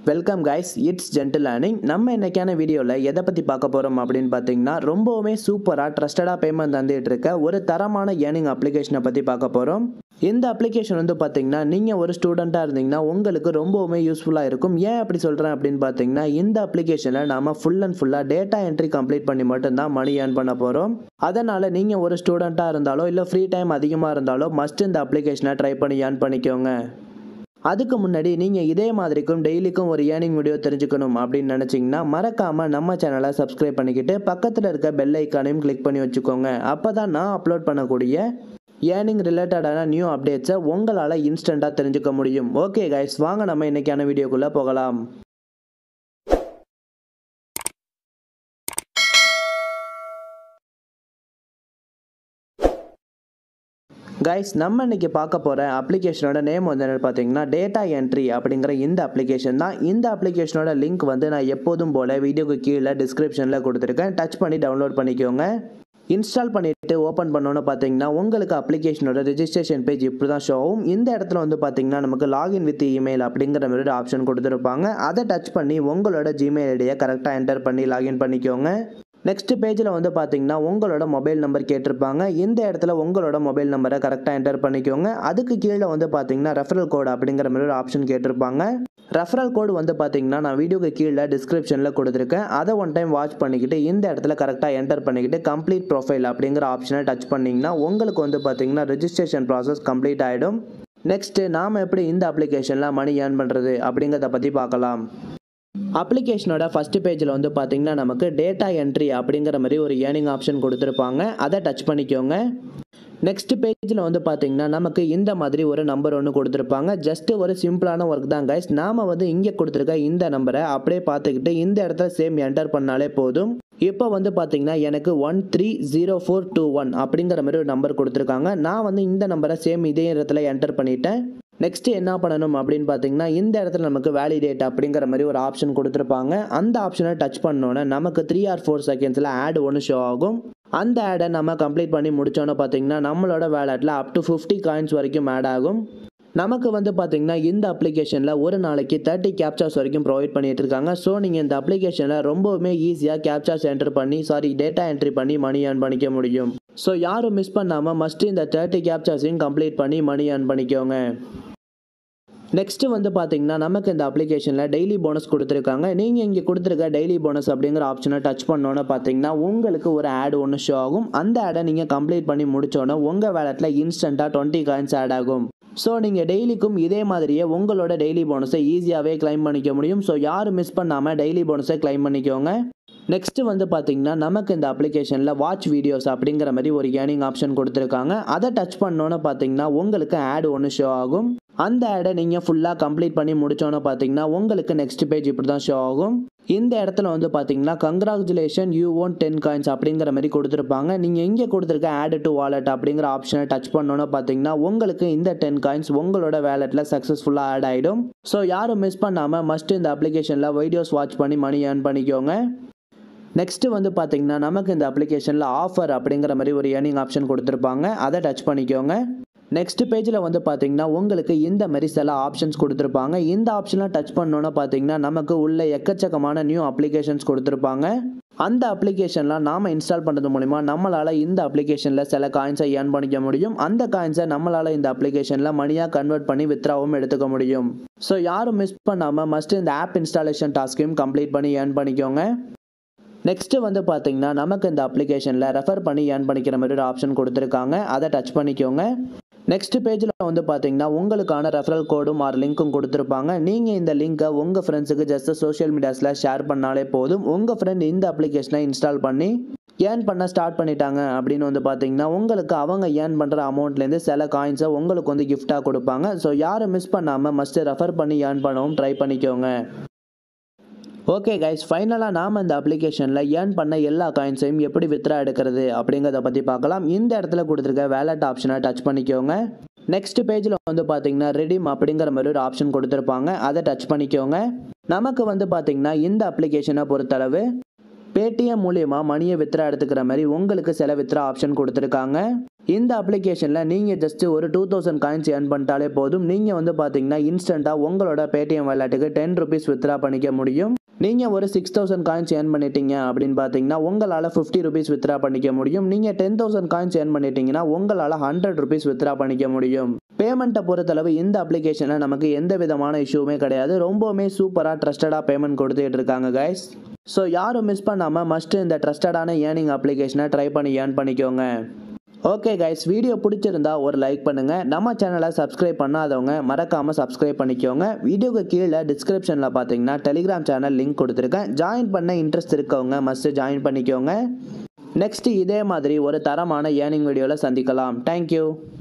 welcome guys it's gentle learning நம்ம இன்னைக்கான வீடியோவில் எதை பற்றி பார்க்க போகிறோம் அப்படின்னு பார்த்தீங்கன்னா ரொம்பவுமே சூப்பராக ட்ரஸ்டடாக பேமெண்ட் தந்துட்டு இருக்க ஒரு தரமான ஏர்னிங் அப்ளிகேஷனை பற்றி பார்க்க போகிறோம் இந்த அப்ளிகேஷன் வந்து பார்த்தீங்கன்னா நீங்கள் ஒரு ஸ்டூடெண்ட்டாக இருந்தீங்கன்னா உங்களுக்கு ரொம்பவுமே யூஸ்ஃபுல்லாக இருக்கும் ஏன் அப்படி சொல்கிறேன் அப்படின்னு பார்த்தீங்கன்னா இந்த அப்ளிகேஷனில் நாம ஃபுல் அண்ட் ஃபுல்லாக டேட்டா என்ட்ரி கம்ப்ளீட் பண்ணி மட்டும்தான் மணி ஏர்ன் பண்ண போகிறோம் அதனால் நீங்கள் ஒரு ஸ்டூடெண்ட்டாக இருந்தாலோ இல்லை ஃப்ரீ டைம் அதிகமாக இருந்தாலோ மஸ்ட் இந்த அப்ளிகேஷனை ட்ரை பண்ணி ஏர்ன் பண்ணிக்கோங்க அதுக்கு முன்னாடி நீங்கள் இதே மாதிரிக்கும் டெய்லிக்கும் ஒரு ஏர்னிங் வீடியோ தெரிஞ்சுக்கணும் அப்படின்னு நினச்சிங்கன்னா மறக்காமல் நம்ம சேனலை சப்ஸ்கிரைப் பண்ணிக்கிட்டு பக்கத்தில் இருக்க பெல் ஐக்கானையும் கிளிக் பண்ணி வச்சுக்கோங்க அப்போ தான் நான் அப்லோட் பண்ணக்கூடிய ஏர்னிங் ரிலேட்டடான நியூ அப்டேட்ஸை உங்களால் இன்ஸ்டண்ட்டாக தெரிஞ்சுக்க முடியும் ஓகே கைஸ் வாங்க நம்ம இன்னைக்கான வீடியோக்குள்ளே போகலாம் கைஸ் நம்ம இன்னைக்கு பார்க்க போகிற அப்ளிகேஷனோட நேம் வந்து என்னன்னு பார்த்தீங்கன்னா டேட்டா என்ட்ரி அப்படிங்கிற இந்த அப்ளிகேஷன் தான் இந்த அப்ளிகேஷனோட லிங்க் வந்து நான் எப்போதும் போல் வீடியோக்கு கீழே டிஸ்கிரிப்ஷனில் கொடுத்துருக்கேன் டச் பண்ணி டவுன்லோட் பண்ணிக்கோங்க இன்ஸ்டால் பண்ணிவிட்டு ஓப்பன் பண்ணோன்னு பார்த்தீங்கன்னா உங்களுக்கு அப்ளிகேஷனோட ரெஜிஸ்ட்ரேஷன் பேஜ் இப்படி தான் ஷோ ஆகும் இந்த இடத்துல வந்து பார்த்தீங்கன்னா நமக்கு லாகின் வித் இமெயில் அப்படிங்கிற மாதிரி ஒரு ஆப்ஷன் கொடுத்துருப்பாங்க அதை டச் பண்ணி உங்களோட ஜிமெயில் ஐடியை கரெக்டாக என்டர் பண்ணி லாகின் பண்ணிக்கோங்க நெக்ஸ்ட் பேஜில் வந்து பார்த்தீங்கன்னா உங்களோட மொபைல் நம்பர் கேட்டிருப்பாங்க இந்த இடத்துல உங்களோட மொபைல் நம்பரை கரெக்டாக என்டர் பண்ணிக்கோங்க அதுக்கு கீழே வந்து பார்த்தீங்கன்னா ரெஃபரல் கோட் அப்படிங்கிற மாதிரி ஒரு ஆப்ஷன் கேட்டிருப்பாங்க ரெஃபரல் கோடு வந்து பார்த்தீங்கன்னா நான் வீடியோக்கு கீழே டிஸ்கிரிப்ஷனில் கொடுத்துருக்கேன் அதை ஒன் டைம் வாட்ச் பண்ணிக்கிட்டு இந்த இடத்துல கரெக்டாக என்டர் பண்ணிக்கிட்டு கம்ப்ளீட் ப்ரொஃபைல் அப்படிங்கிற ஆப்ஷனை டச் பண்ணிங்கன்னா உங்களுக்கு வந்து பார்த்தீங்கன்னா ரெஜிஸ்ட்ரேஷன் ப்ராசஸ் கம்ப்ளீட் ஆகிடும் நெக்ஸ்ட்டு நாம் எப்படி இந்த அப்ளிகேஷனில் மணி ஏர்ன் பண்ணுறது அப்படிங்கிறத பற்றி பார்க்கலாம் அப்ளிகேஷனோட ஃபர்ஸ்ட் பேஜில் வந்து பார்த்தீங்கன்னா நமக்கு டேட்டா என்ட்ரி அப்படிங்கிற மாதிரி ஒரு ஏர்னிங் ஆப்ஷன் கொடுத்துருப்பாங்க அதை டச் பண்ணிக்கோங்க நெக்ஸ்ட் பேஜில் வந்து பார்த்தீங்கன்னா நமக்கு இந்த மாதிரி ஒரு நம்பர் ஒன்று கொடுத்துருப்பாங்க ஜஸ்ட் ஒரு சிம்பிளான ஒர்க் தான் கைஸ் நாம் வந்து இங்கே கொடுத்துருக்க இந்த நம்பரை அப்படியே பார்த்துக்கிட்டு இந்த இடத்துல சேம் என்டர் பண்ணாலே போதும் இப்போ வந்து பார்த்தீங்கன்னா எனக்கு one three zero four two one அப்படிங்கிற மாதிரி ஒரு நம்பர் கொடுத்துருக்காங்க நான் வந்து இந்த நம்பரை சேம் இதே இடத்துல என்டர் பண்ணிட்டேன் நெக்ஸ்ட் என்ன பண்ணணும் அப்படின்னு பார்த்தீங்கன்னா இந்த இடத்துல நமக்கு வேலிடேட் அப்படிங்கிற மாதிரி ஒரு ஆப்ஷன் கொடுத்துருப்பாங்க அந்த ஆப்ஷனை டச் பண்ணோன்னே நமக்கு த்ரீ ஆர் ஃபோர் செகண்ட்ஸில் ஆட் ஒன்று ஷோ ஆகும் அந்த ஆடை நம்ம கம்ப்ளீட் பண்ணி முடித்தோன்னே பார்த்தீங்கன்னா நம்மளோட வேலட்டில் அப் டு ஃபிஃப்டி காயின்ஸ் வரைக்கும் ஆட் ஆகும் நமக்கு வந்து பார்த்தீங்கன்னா இந்த அப்ளிகேஷனில் ஒரு நாளைக்கு தேர்ட்டி கேப்சாஸ் வரைக்கும் ப்ரொவைட் பண்ணிட்டு இருக்காங்க ஸோ நீங்கள் இந்த அப்ளிகேஷனில் ரொம்பவுமே ஈஸியாக கேப்சாஸ் என்டர் பண்ணி சாரி டேட்டா என்ட்ரி பண்ணி மணி ஏர்ன் பண்ணிக்க முடியும் ஸோ யாரும் மிஸ் பண்ணாமல் மஸ்ட் இந்த தேர்ட்டி கேப்சாஸையும் கம்ப்ளீட் பண்ணி மணி ஏர்ன் பண்ணிக்கோங்க நெக்ஸ்ட்டு வந்து பார்த்தீங்கன்னா நமக்கு இந்த அப்ளிகேஷனில் டெய்லி போனஸ் கொடுத்துருக்காங்க நீங்கள் இங்கே கொடுத்துருக்க டெய்லி போனஸ் அப்படிங்கிற ஆப்ஷனை டச் பண்ணோன்னே பார்த்தீங்கன்னா உங்களுக்கு ஒரு ஆட் ஒன்று ஷோ ஆகும் அந்த ஆடை நீங்கள் கம்ப்ளீட் பண்ணி முடிச்சோன்னே உங்கள் வேலட்டில் இன்ஸ்டண்ட்டாக டுவெண்ட்டி காயின்ஸ் ஆட் ஆகும் ஸோ நீங்கள் டெய்லிக்கும் இதே மாதிரியே உங்களோட டெய்லி போனஸை ஈஸியாகவே கிளைம் பண்ணிக்க முடியும் ஸோ யாரும் மிஸ் பண்ணாமல் டெய்லி போனஸை கிளைம் பண்ணிக்கோங்க நெக்ஸ்ட் வந்து பார்த்தீங்கன்னா நமக்கு இந்த அப்ளிகேஷனில் வாட்ச் வீடியோஸ் அப்படிங்கிற மாதிரி ஒரு ஏர்னிங் ஆப்ஷன் கொடுத்துருக்காங்க அதை டச் பண்ணோன்னே பார்த்தீங்கன்னா உங்களுக்கு ஆட் ஒன்று ஷோ ஆகும் அந்த ஆடை நீங்கள் ஃபுல்லாக கம்ப்ளீட் பண்ணி முடிச்சோன்னே பார்த்தீங்கன்னா உங்களுக்கு நெக்ஸ்ட் பேஜ் இப்படி தான் ஷோ ஆகும் இந்த இடத்துல வந்து பார்த்தீங்கன்னா congratulation you won ten coins அப்படிங்கிற மாதிரி கொடுத்துருப்பாங்க நீங்கள் இங்கே கொடுத்துருக்க ஆட் டு வாலெட் அப்படிங்கிற ஆப்ஷனை டச் பண்ணோன்னே பார்த்தீங்கன்னா உங்களுக்கு இந்த டென் காயின்ஸ் உங்களோட வேலெட்டில் சக்ஸஸ்ஃபுல்லாக ஆட் ஆகிடும் ஸோ யாரும் மிஸ் பண்ணாமல் மஸ்ட் இந்த அப்ளிகேஷனில் வீடியோஸ் வாட்ச் பண்ணி மணி ஏர்ன் பண்ணிக்கோங்க நெக்ஸ்ட்டு வந்து பார்த்தீங்கன்னா நமக்கு இந்த அப்ளிகேஷனில் ஆஃபர் அப்படிங்கிற மாதிரி ஒரு ஏர்னிங் ஆப்ஷன் கொடுத்துருப்பாங்க அதை டச் பண்ணிக்கோங்க நெக்ஸ்ட் பேஜில் வந்து பார்த்தீங்கன்னா உங்களுக்கு இந்த மாதிரி சில ஆப்ஷன்ஸ் கொடுத்துருப்பாங்க இந்த ஆப்ஷன்லாம் டச் பண்ணோன்னே பார்த்தீங்கன்னா நமக்கு உள்ள எக்கச்சக்கமான நியூ அப்ளிகேஷன்ஸ் கொடுத்துருப்பாங்க அந்த அப்ளிகேஷன்லாம் நாம் இன்ஸ்டால் பண்ணுறது மூலிமா நம்மளால் இந்த அப்ளிகேஷனில் சில காயின்ஸை ஏர்ன் பண்ணிக்க முடியும் அந்த காயின்ஸை நம்மளால் இந்த அப்ளிகேஷனில் மணியாக கன்வெர்ட் பண்ணி வித்ராவும் எடுத்துக்க முடியும் ஸோ யாரும் மிஸ் பண்ணாமல் மஸ்ட் இந்த ஆப் இன்ஸ்டாலேஷன் டாஸ்க்கையும் கம்ப்ளீட் பண்ணி ஏர்ன் பண்ணிக்கோங்க நெக்ஸ்ட்டு வந்து பார்த்தீங்கன்னா நமக்கு இந்த அப்ளிகேஷனில் ரெஃபர் பண்ணி ஏர்ன் பண்ணிக்கிற மாதிரி ஒரு ஆப்ஷன் கொடுத்துருக்காங்க அதை டச் பண்ணிக்கோங்க நெக்ஸ்ட் பேஜில் வந்து பார்த்தீங்கன்னா உங்களுக்கான ரெஃபரல் கோடும் ஆர் லிங்க்கும் கொடுத்துருப்பாங்க நீங்கள் இந்த லிங்க்கை உங்கள் ஃப்ரெண்ட்ஸுக்கு ஜஸ்ட் சோஷியல் மீடியாஸில் ஷேர் பண்ணாலே போதும் உங்கள் ஃப்ரெண்ட் இந்த அப்ளிகேஷனை இன்ஸ்டால் பண்ணி ஏர்ன் பண்ண ஸ்டார்ட் பண்ணிட்டாங்க அப்படின்னு வந்து பார்த்தீங்கன்னா உங்களுக்கு அவங்க ஏர்ன் பண்ணுற அமௌண்ட்லேருந்து சில காயின்ஸை உங்களுக்கு வந்து கிஃப்டாக கொடுப்பாங்க ஸோ யாரும் மிஸ் பண்ணாமல் மஸ்ட்டு ரெஃபர் பண்ணி ஏர்ன் பண்ணவும் ட்ரை பண்ணிக்கோங்க ஓகே கைஸ் ஃபைனலாக நாம் இந்த அப்ளிகேஷனில் ஏர்ன் பண்ண எல்லா காயின்ஸையும் எப்படி வித்ரா எடுக்கிறது அப்படிங்கிறத பற்றி பார்க்கலாம் இந்த இடத்துல கொடுத்துருக்க வேலட் ஆப்ஷனை டச் பண்ணிக்கோங்க நெக்ஸ்ட் பேஜில் வந்து பார்த்தீங்கன்னா ரெடிம் அப்படிங்கிற மாதிரி ஒரு ஆப்ஷன் கொடுத்துருப்பாங்க அதை டச் பண்ணிக்கோங்க நமக்கு வந்து பார்த்தீங்கன்னா இந்த அப்ளிகேஷனை பொறுத்தளவு பேடிஎம் மூலியமாக மணியை வித்ரா எடுத்துக்கிற மாதிரி உங்களுக்கு சில வித்ரா ஆப்ஷன் கொடுத்துருக்காங்க இந்த அப்ளிகேஷனில் நீங்கள் ஜஸ்ட் ஒரு டூ தௌசண்ட் காயின்ஸ் ஏர்ன் பண்ணிட்டாலே போதும் நீங்கள் வந்து பார்த்தீங்கன்னா இன்ஸ்டண்ட்டாக உங்களோட பேடிஎம் விளையாட்டுக்கு டென் ருபீஸ் வித்ரா பண்ணிக்க முடியும் நீங்கள் ஒரு சிக்ஸ் தௌசண்ட் காயின்ஸ் ஏர்ன் பண்ணிட்டீங்க அப்படின்னு பார்த்தீங்கன்னா உங்களால் ஃபிஃப்டி ருபீஸ் வித்ரா பண்ணிக்க முடியும் நீங்கள் டென் தௌசண்ட் காயின்ஸ் ஏர்ன் பண்ணிட்டீங்கன்னா உங்களால் ஹண்ட்ரட் ருபீஸ் வித்ரா பண்ணிக்க முடியும் பேமெண்ட்டை பொறுத்தளவு இந்த அப்ளிகேஷனில் நமக்கு எந்த விதமான இஷ்யூவுமே கிடையாது ரொம்பவுமே சூப்பராக ட்ரஸ்டடாக பேமெண்ட் கொடுத்துட்டு இருக்காங்க கைஸ் ஸோ யாரும் மிஸ் பண்ணாமல் மஸ்ட்டு இந்த ட்ரஸ்டடான ஏர்னிங் அப்ளிகேஷனை ட்ரை பண்ணி ஏர்ன் பண்ணிக்கோங்க ஓகே கைஸ் வீடியோ பிடிச்சிருந்தா ஒரு லைக் பண்ணுங்கள் நம்ம சேனலை சப்ஸ்கிரைப் பண்ணாதவங்க மறக்காமல் சப்ஸ்கிரைப் பண்ணிக்கோங்க வீடியோக்கு கீழே டிஸ்கிரிப்ஷனில் பார்த்தீங்கன்னா டெலிகிராம் சேனல் லிங்க் கொடுத்துருக்கேன் ஜாயின் பண்ண இன்ட்ரெஸ்ட் இருக்கவங்க மஸ்ட்டு ஜாயின் பண்ணிக்கோங்க நெக்ஸ்ட் இதே மாதிரி ஒரு தரமான ஏர்னிங் வீடியோவில் சந்திக்கலாம் தேங்க்யூ